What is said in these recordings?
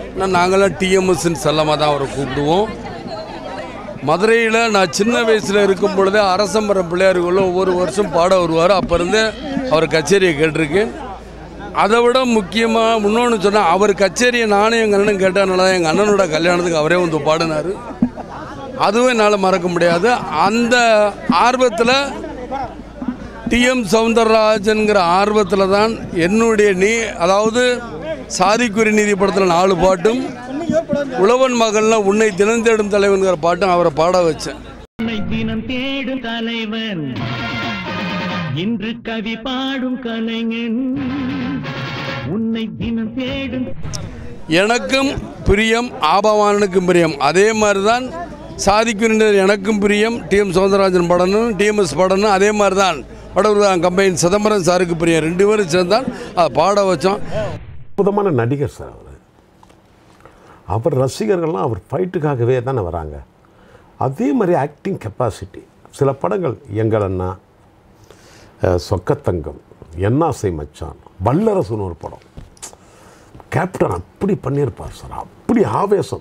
நான் நாங்களாம் டிஎம்எஸ்ன்னு செல்லமாக தான் அவரை கூப்பிடுவோம் மதுரையில் நான் சின்ன வயசில் இருக்கும் பொழுதே அரசம்பரம் பிள்ளையாருக்குள்ள ஒவ்வொரு வருஷம் பாட வருவார் அப்போ இருந்தே அவர் கச்சேரியை கேட்டிருக்கேன் அதை விட முக்கியமாக இன்னொன்று சொன்னால் அவர் கச்சேரியை நானும் எங்கள் அண்ணனும் கேட்டதுனால தான் எங்கள் அண்ணனோட கல்யாணத்துக்கு அவரே வந்து பாடினார் அதுவும் என்னால் மறக்க முடியாது அந்த ஆர்வத்தில் டிஎம் சவுந்தரராஜன்கிற ஆர்வத்தில் தான் என்னுடைய நீ அதாவது சாதிக்குறி நீதி படத்தில் நாலு பாட்டும் உழவன் மகன்ல உன்னை தினம் தேடும் தலைவன்கிற பாட்டும் அவரை பாட வச்சேன் உன்னை தினம் தேடும் தலைவன் இன்று கவி பாடும் கலைஞன் உன்னை தினம் தேடும் எனக்கும் பிரியம் ஆபவானனுக்கும் பிரியம் அதே மாதிரி தான் சாதிக்குறிஞர் எனக்கும் பிரியம் டிஎம் சவுந்தரராஜன் படனும் டிஎம்எஸ் படனும் அதே மாதிரி தான் படவர் கம்பெனி சிதம்பரம் சாருக்கு பிரியம் ரெண்டு பேரும் சேர்ந்தான் அதை பாட வச்சோம் அற்புதமான நடிகர் சார் அவர் அவர் ரசிகர்கள்லாம் அவர் ஃபைட்டுக்காகவே தானே வராங்க அதே மாதிரி ஆக்டிங் கெப்பாசிட்டி சில படங்கள் எங்கள் அண்ணா அஹ், சொக்கத்தங்கம் என்னாசை மச்சான் வல்லரசுன்னு ஒரு படம் கேப்டன் அப்படி பண்ணியிருப்பார் சார் அப்படி ஆவேசம்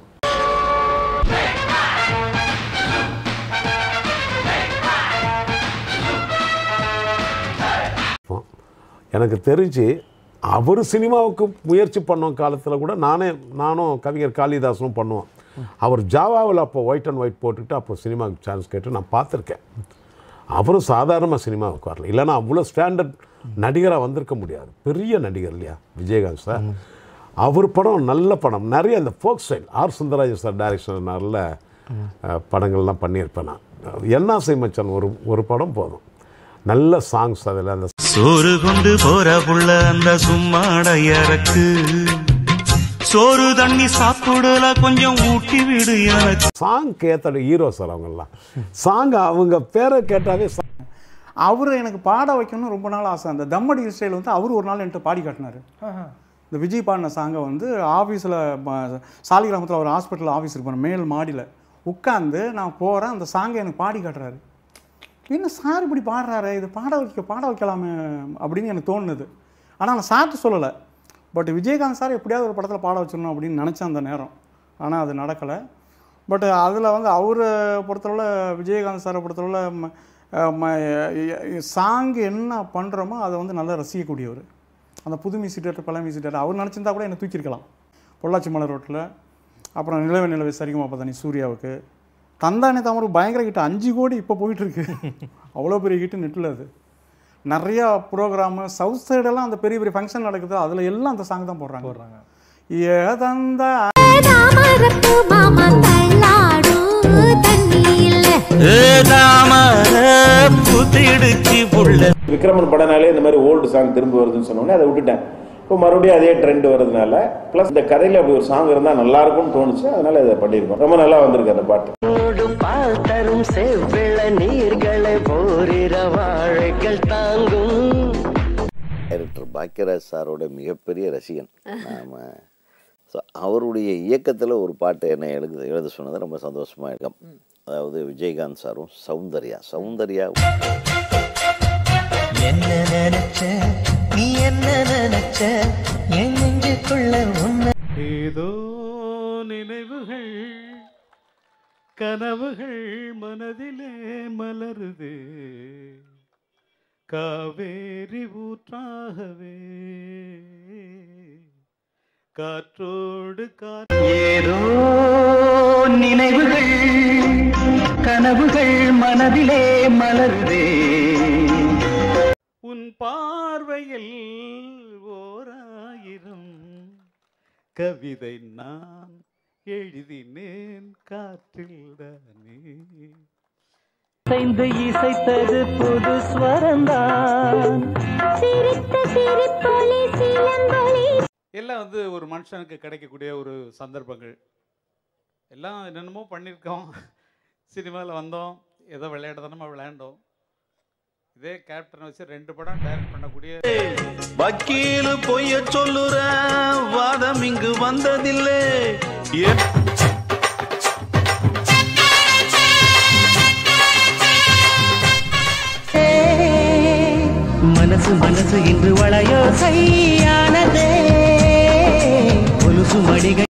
எனக்கு தெரிஞ்சு அவர் சினிமாவுக்கு முயற்சி பண்ணோம் காலத்தில் கூட நானே நானும் கவிஞர் காளிதாசனும் பண்ணுவோம் அவர் ஜாவாவில் அப்போ ஒயிட் அண்ட் ஒயிட் போட்டுக்கிட்டு அப்போ சினிமாவுக்கு சான்ஸ் கேட்டு நான் பார்த்துருக்கேன் அவரும் சாதாரணமாக சினிமாவுக்கு வரல இல்லைன்னா அவ்வளோ ஸ்டாண்டர்ட் நடிகராக வந்திருக்க முடியாது பெரிய நடிகர் இல்லையா விஜயகாந்த் சார் அவர் படம் நல்ல படம் நிறைய அந்த folk style R Sundararajan sir direction நல்ல அஹ், படங்கள்லாம் பண்ணியிருப்பேன் நான் என்னாசை மச்சான் ஒரு ஒரு படம் போதும் நல்ல சாங்ஸ் அதில் அந்த சோறு கொண்டு போற புள்ள அந்த சும்மாட இறக்கு சோறு தண்ணி சாப்பிடல கொஞ்சம் ஊட்டி விடு எனக்கு சாங் கேத்த ஹீரோ சார் அவங்கெல்லாம் சாங் அவங்க பேரை கேட்டாவே song. அவர் எனக்கு பாட வைக்கணும்னு ரொம்ப நாள் ஆசை அந்த தம்மடி ஸ்டைல் வந்து அவர் ஒரு நாள் என்கிட்ட பாடி காட்டினார் இந்த விஜய் பாடின சாங்கை வந்து ஆஃபீஸில் சாலிகிராமத்தில் ஒரு ஹாஸ்பிட்டல் ஆஃபீஸ் இருப்பார் மேல் மாடியில் உட்காந்து நான் போகிறேன் அந்த சாங்கை எனக்கு பாடி காட்டுறாரு என்ன சார் இப்படி பாடுறாரு இது பாட வைக்க பாட வைக்கலாமே அப்படின்னு எனக்கு தோணுது ஆனால் நான் சார்ட்டு சொல்லலை பட் விஜயகாந்த் சார் எப்படியாவது ஒரு படத்தில் பாட வச்சிடணும் அப்படின்னு நினச்சேன் அந்த நேரம் ஆனால் அது நடக்கலை பட் அதில் வந்து அவரை பொறுத்தளவில் விஜயகாந்த் சாரை பொறுத்தளவில் சாங் என்ன பண்ணுறோமோ அதை வந்து நல்லா ரசிக்கக்கூடியவர் அந்த புது மியூசிக் பழைய மியூசிக் டேரக்டர் அவர் நினச்சிருந்தா கூட என்னை தூக்கியிருக்கலாம் பொள்ளாச்சி மலை ரோட்டில் அப்புறம் நிலவை நிலவை சரிகமா பதானி சூர்யாவுக்கு தந்தானே தாமரை பயங்கர கிட்ட அஞ்சு கோடி இப்போ போயிட்டுருக்கு அவ்வளோ பெரிய கிட்ட நெட்டில் அது நிறையா ப்ரோக்ராமு சவுத் சைடெல்லாம் அந்த பெரிய பெரிய ஃபங்க்ஷன் நடக்குது அதில் எல்லாம் அந்த சாங் தான் போடுறாங்க போடுறாங்க ஏதந்த தாமரப்பூ மாமா தள்ளாடும் தண்ணி இல்ல புத்திடுச்சு புள்ள விக்ரமன் படனாலே இந்த மாதிரி ஓல்டு சாங் திரும்ப வருதுன்னு சொன்னோடனே அதை விட்டுட்டேன் இப்போ மறுபடியும் அதே ட்ரெண்ட் வருதுனால ப்ளஸ் இந்த கதையில் அப்படி ஒரு சாங் இருந்தால் நல்லா இருக்கும்னு தோணுச்சு அதனால இதை பண்ணியிருக்கோம் ரொம்ப நல்லா வந்திருக்கு அந்த பாட்டு ஓடும் பால் தரும் செவ்விள நீர்களை போரிர வாழைகள் தாங்கும் டைரக்டர் பாக்கியராஜ் சாரோட மிகப்பெரிய ரசிகன் நாம ஸோ அவருடைய இயக்கத்தில் ஒரு பாட்டு என்ன எழுத எழுத சொன்னது ரொம்ப சந்தோஷமாக இருக்கும் அதாவது விஜயகாந்த் சாரும் சௌந்தர்யா சௌந்தர்யா என்ன நினைச்ச நீ என்ன நினைச்ச என் நெஞ்சுக்குள்ள உன்னை ஏதோ நினைவுகள் கனவுகள் மனதிலே மலருது காவேரி ஊற்றாகவே காற்றோடு காற்று ஏதோ நினைவுகள் கனவுகள் மனதிலே மலருதே உன் பார்வையில் ஓராயிரம் கவிதை நான் எழுதினேன் காற்றில் தானே இசைந்து இசைத்தது புது ஸ்வரந்தான் சிரித்த சிரிப்பொலி சிலம்பொலி எல்லாம் வந்து ஒரு மனுஷனுக்கு கிடைக்கக்கூடிய ஒரு சந்தர்ப்பங்கள் எல்லாம் என்னென்னமோ பண்ணியிருக்கோம் சினிமாவில் வந்தோம் ஏதோ விளையாடுதானமா விளையாண்டோம் இதே கேப்டன் வச்சு ரெண்டு படம் டைரக்ட் பண்ணக்கூடிய வக்கீலு பொய்ய சொல்லுற வாதம் இங்கு வந்ததில்லை ஏ- மனசு மனசு இன்று வளையோ செய்யானதே கொலுசு மடிகை